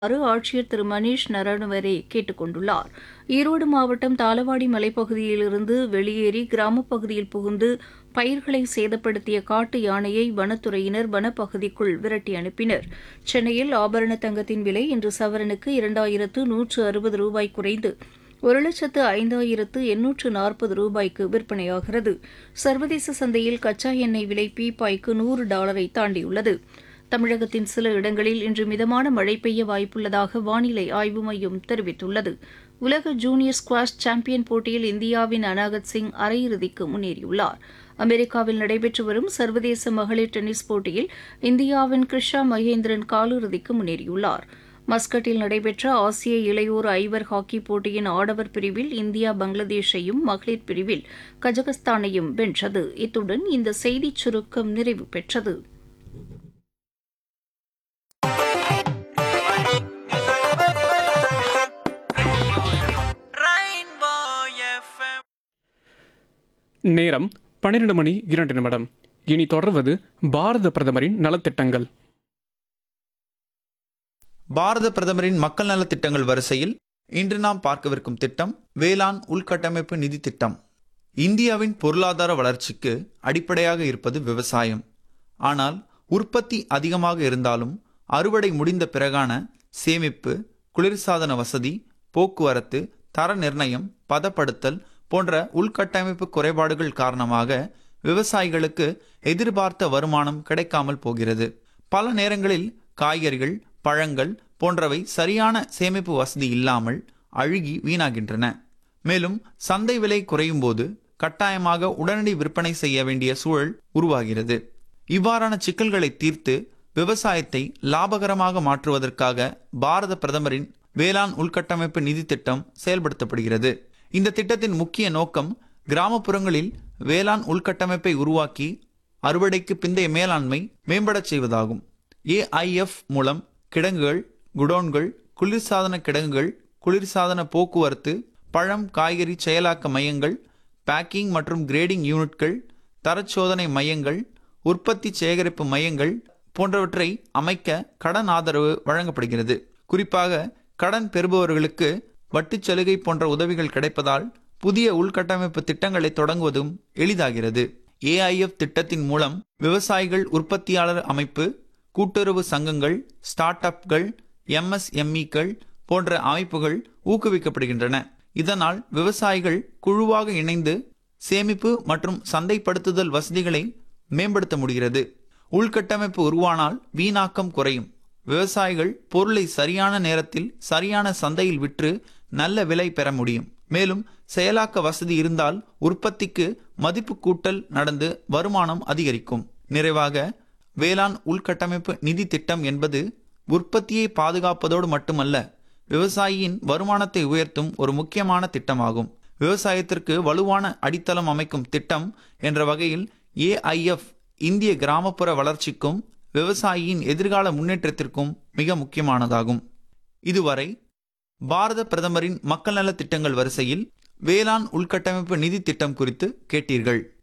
அரு ஆட்சியர் திரு மணீஷ் நரவனே கேட்டுக் கொண்டுள்ளார் ஈரோடு மாவட்டம் தாளவாடி மலைப்பகுதியிலிருந்து வெளியேறி கிராமப் பகுதியில் புகுந்து பயிர்களை சேதப்படுத்திய காட்டு யானையை வனத்துறையினர் வனப்பகுதிக்குள் விரட்டி அனுப்பினர் சென்னையில் ஆபரண தங்கத்தின் விலை இன்று சவரனுக்கு இரண்டாயிரத்து நூற்று அறுபது ரூபாய் குறைந்து ஒரு லட்சத்து ஐந்தாயிரத்து எண்ணூற்று நாற்பது ரூபாய்க்கு விற்பனையாகிறது சர்வதேச சந்தையில் கச்சா எண்ணெய் விலை பீப்பாய்க்கு நூறு டாலரை தாண்டியுள்ளது தமிழகத்தின் சில இடங்களில் இன்று மிதமான மழை பெய்ய வாய்ப்புள்ளதாக வானிலை ஆய்வு மையம் தெரிவித்துள்ளது உலக ஜூனியர் ஸ்குவாஷ் சாம்பியன் போட்டியில் இந்தியாவின் அனாகத் சிங் அரையிறுதிக்கு முன்னேறியுள்ளார் அமெரிக்காவில் நடைபெற்று வரும் சர்வதேச மகளிர் டென்னிஸ் போட்டியில் இந்தியாவின் கிருஷா மகேந்திரன் காலிறுதிக்கு முன்னேறியுள்ளார் மஸ்கட்டில் நடைபெற்ற ஆசிய இளையோர் ஐவர் ஹாக்கி போட்டியின் ஆடவர் பிரிவில் இந்தியா பங்களாதேஷையும் மகளிர் பிரிவில் கஜகஸ்தானையும் வென்றது இத்துடன் இந்த செய்திச் சுருக்கம் நிறைவு பெற்றது Rainbow FM. நேரம் பன்னிரண்டு மணி இரண்டு நிமிடம் இனி தொடர்வது பாரத பிரதமரின் நலத்திட்டங்கள் பாரத பிரதமரின் மக்கள் நலத் திட்டங்கள் வரிசையில் இன்று நாம் பார்க்கவிருக்கும் திட்டம் வேளாண் உள்கட்டமைப்பு நிதி திட்டம் இந்தியாவின் பொருளாதார வளர்ச்சிக்கு அடிப்படையாக இருப்பது விவசாயம் ஆனால் உற்பத்தி அதிகமாக இருந்தாலும் அறுவடை முடிந்த பிறகான சேமிப்பு குளிர்சாதன வசதி போக்குவரத்து தர நிர்ணயம் பதப்படுத்தல் போன்ற உள்கட்டமைப்பு குறைபாடுகள் காரணமாக விவசாயிகளுக்கு எதிர்பார்த்த வருமானம் கிடைக்காமல் போகிறது பல நேரங்களில் காய்கறிகள் பழங்கள் போன்றவை சரியான சேமிப்பு வசதி இல்லாமல் அழுகி வீணாகின்றன மேலும் சந்தை விலை குறையும் போது கட்டாயமாக உடனடி விற்பனை செய்ய வேண்டிய சூழல் உருவாகிறது இவ்வாறான சிக்கல்களை தீர்த்து விவசாயத்தை லாபகரமாக மாற்றுவதற்காக பாரத பிரதமரின் வேளாண் உள்கட்டமைப்பு நிதி திட்டம் செயல்படுத்தப்படுகிறது இந்த திட்டத்தின் முக்கிய நோக்கம் கிராமப்புறங்களில் வேளாண் உள்கட்டமைப்பை உருவாக்கி அறுவடைக்கு பிந்தைய மேலாண்மை மேம்படச் செய்வதாகும் ஏஐஎஃப் மூலம் கிடங்குகள் குடோன்கள் குளிர்சாதன கிடங்குகள் குளிர்சாதன போக்குவரத்து பழம் காய்கறி செயலாக்க மையங்கள் பேக்கிங் மற்றும் கிரேடிங் யூனிட்கள் தரச்சோதனை மையங்கள் உற்பத்தி சேகரிப்பு மையங்கள் போன்றவற்றை அமைக்க கடன் ஆதரவு வழங்கப்படுகிறது குறிப்பாக கடன் பெறுபவர்களுக்கு வட்டிச் சலுகை போன்ற உதவிகள் கிடைப்பதால் புதிய உள்கட்டமைப்பு திட்டங்களை தொடங்குவதும் எளிதாகிறது ஏஐஎஃப் திட்டத்தின் மூலம் விவசாயிகள் உற்பத்தியாளர் அமைப்பு கூட்டுறவு சங்கங்கள் ஸ்டார்ட் அப்கள் எம்எஸ்எம்இக்கள் போன்ற அமைப்புகள் ஊக்குவிக்கப்படுகின்றன இதனால் விவசாயிகள் குழுவாக இணைந்து சேமிப்பு மற்றும் சந்தைப்படுத்துதல் வசதிகளை மேம்படுத்த முடிகிறது உள்கட்டமைப்பு உருவானால் வீணாக்கம் குறையும் விவசாயிகள் பொருளை சரியான நேரத்தில் சரியான சந்தையில் விற்று நல்ல விலை பெற முடியும் மேலும் செயலாக்க வசதி இருந்தால் உற்பத்திக்கு மதிப்பு கூட்டல் நடந்து வருமானம் அதிகரிக்கும் நிறைவாக வேளாண் உள்கட்டமைப்பு நிதி திட்டம் என்பது உற்பத்தியை பாதுகாப்பதோடு மட்டுமல்ல விவசாயியின் வருமானத்தை உயர்த்தும் ஒரு முக்கியமான திட்டமாகும் விவசாயத்திற்கு வலுவான அடித்தளம் அமைக்கும் திட்டம் என்ற வகையில் ஏஐஎஃப் இந்திய கிராமப்புற வளர்ச்சிக்கும் விவசாயியின் எதிர்கால முன்னேற்றத்திற்கும் மிக முக்கியமானதாகும் இதுவரை பாரத பிரதமரின் மக்கள் நலத் திட்டங்கள் வரிசையில் வேளாண் உள்கட்டமைப்பு நிதி திட்டம் குறித்து கேட்டீர்கள்